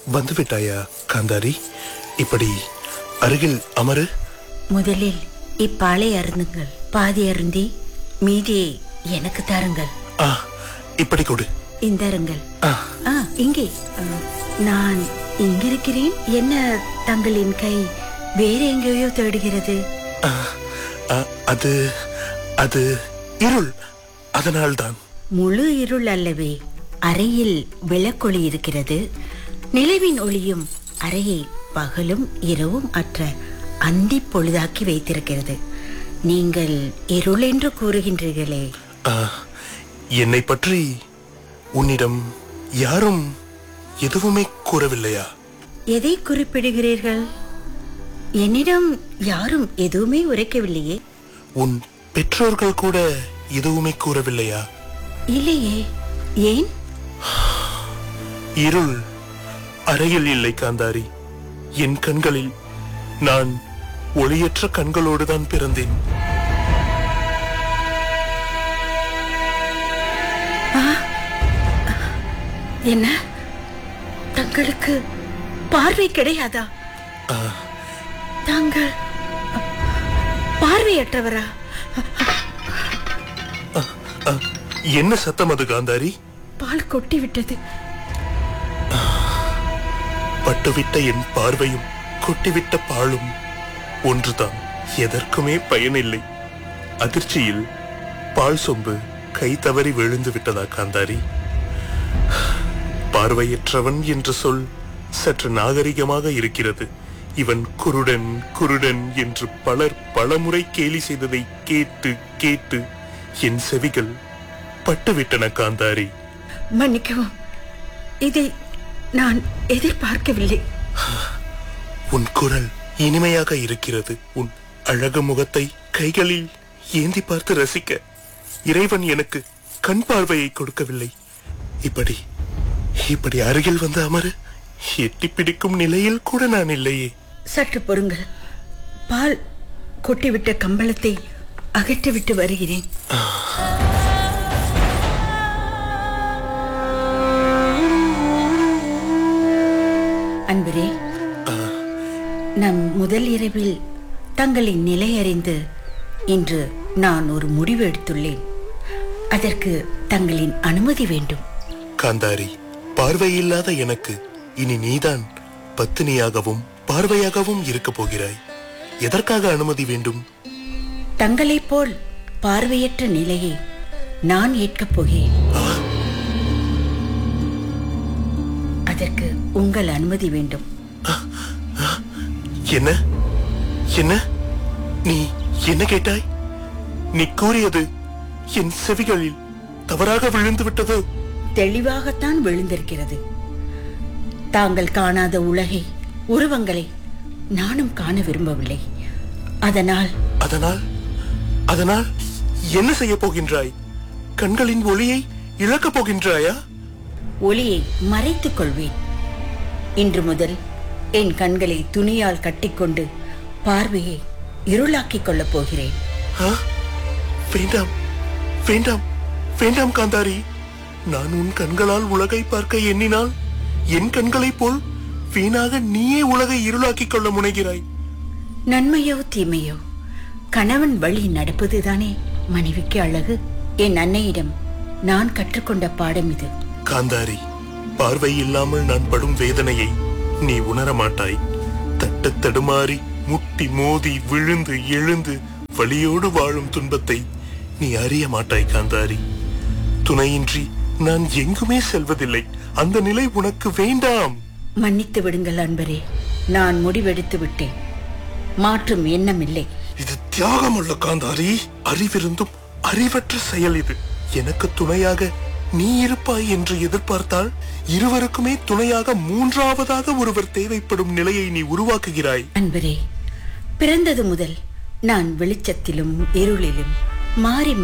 வந்து விட்டாயா காந்தாரி இப்படி அருகில் அமரு முதலில் இப்பாலை அருந்துங்கள் பாதி அருந்தி மீதியை எனக்கு தாருங்கள் ஆ இப்படி கொடு இந்தருங்கள் ஆ, ஆ இங்கே ஆ, நான் இங்கிருக்கிறேன் என்ன தங்களின் கை வேற எங்கேயோ தேடுகிறது ஆ, ஆ, அது அது இருள் அதனால்தான் முழு இருள் அல்லவே அறையில் விளக்கொளி இருக்கிறது நிலவின் ஒளியும் அறையை பகலும் இரவும் அற்ற அந்தி பொழுதாக்கி வைத்திருக்கிறது நீங்கள் இருள் என்று கூறுகின்றீர்களே ஆ, என்னை பற்றி உன்னிடம் யாரும் எதுவுமே கூறவில்லையா எதை குறிப்பிடுகிறீர்கள் என்னிடம் யாரும் எதுவுமே உரைக்கவில்லையே உன் பெற்றோர்கள் கூட எதுவுமே கூறவில்லையா இல்லையே ஏன் இருள் அறையில் இல்லை காந்தாரி என் கண்களில் நான் ஒளியற்ற கண்களோடுதான் பிறந்தேன் என்ன தங்களுக்கு பார்வை கிடையாதா ஆ, தாங்கள் பார்வையற்றவரா ஆ, என்ன சத்தம் அது காந்தாரி பால் கொட்டி விட்டது பட்டுவிட்ட என் பார்வையும் கொட்டிவிட்ட பாழும் ஒன்றுதான் எதற்குமே பயனில்லை அதிர்ச்சியில் பால் சொம்பு கை தவறி விழுந்து விட்டதா காந்தாரி பார்வையற்றவன் என்ற சொல் சற்று நாகரிகமாக இருக்கிறது இவன் குருடன் குருடன் என்று பலர் பலமுறை கேலி செய்ததை கேட்டு கேட்டு என் செவிகள் பட்டுவிட்டன காந்தாரி மன்னிக்கவும் இதை நான் எதிர்பார்க்கவில்லை உன் குரல் இனிமையாக இருக்கிறது உன் அழகு முகத்தை கைகளில் ஏந்தி பார்த்து ரசிக்க இறைவன் எனக்கு கண் பார்வையை கொடுக்கவில்லை இப்படி இப்படி அருகில் வந்து அமரு எட்டி பிடிக்கும் நிலையில் கூட நான் இல்லையே சற்று பொறுங்கள் பால் கொட்டிவிட்ட கம்பளத்தை அகற்றிவிட்டு வருகிறேன் அன்பரே நம் முதல் இரவில் தங்களின் நிலை அறிந்து இன்று நான் ஒரு முடிவு எடுத்துள்ளேன் அதற்கு தங்களின் அனுமதி வேண்டும் காந்தாரி பார்வையில்லாத எனக்கு இனி நீதான் பத்தினியாகவும் பார்வையாகவும் இருக்கப் போகிறாய் எதற்காக அனுமதி வேண்டும் தங்களைப் போல் பார்வையற்ற நிலையை நான் ஏற்கப் போகிறேன் அதற்கு உங்கள் அனுமதி வேண்டும் என்ன என்ன நீ என்ன கேட்டாய் நீ கூறியது என் செவிகளில் தவறாக விழுந்து விட்டதோ தெளிவாகத்தான் விழுந்திருக்கிறது தாங்கள் காணாத உலகை உருவங்களை நானும் காண விரும்பவில்லை அதனால் அதனால் அதனால் என்ன செய்ய போகின்றாய் கண்களின் ஒளியை இழக்கப் போகின்றாயா ஒளியை மறைத்துக் கொள்வேன் இன்று முதல் என் கண்களை துணியால் கட்டிக்கொண்டு பார்வையை இருளாக்கிக் கொள்ளப் போகிறேன் ஆ? வேண்டாம் வேண்டாம் வேண்டாம் காந்தாரி நான் உன் கண்களால் உலகை பார்க்க எண்ணினால் என் கண்களைப் போல் வீணாக நீயே உலகை இருளாக்கிக் கொள்ள முனைகிறாய் நன்மையோ தீமையோ கணவன் வழி நடப்பதுதானே மனைவிக்கு அழகு என் அன்னையிடம் நான் கற்றுக்கொண்ட பாடம் இது காந்தாரி பார்வை இல்லாமல் நான் படும் வேதனையை நீ உணர மாட்டாய் தட்டு தடுமாறி முட்டி மோதி விழுந்து எழுந்து வலியோடு வாழும் துன்பத்தை நீ அறிய மாட்டாய் காந்தாரி துணையின்றி நான் எங்குமே செல்வதில்லை அந்த நிலை உனக்கு வேண்டாம் மன்னித்து விடுங்கள் அன்பரே நான் முடிவெடுத்து விட்டேன் மாற்றும் எண்ணம் இல்லை இது தியாகம் அல்ல காந்தாரி அறிவிருந்தும் அறிவற்ற செயல் இது எனக்கு துணையாக நீ இருப்பாய் என்று எதிர்பார்த்தால் இருவருக்குமே துணையாக மூன்றாவதாக ஒருவர் தேவைப்படும் நிலையை நீ உருவாக்குகிறாய் அன்பரே பிறந்தது முதல் நான் வெளிச்சத்திலும் இருளிலும் மாறி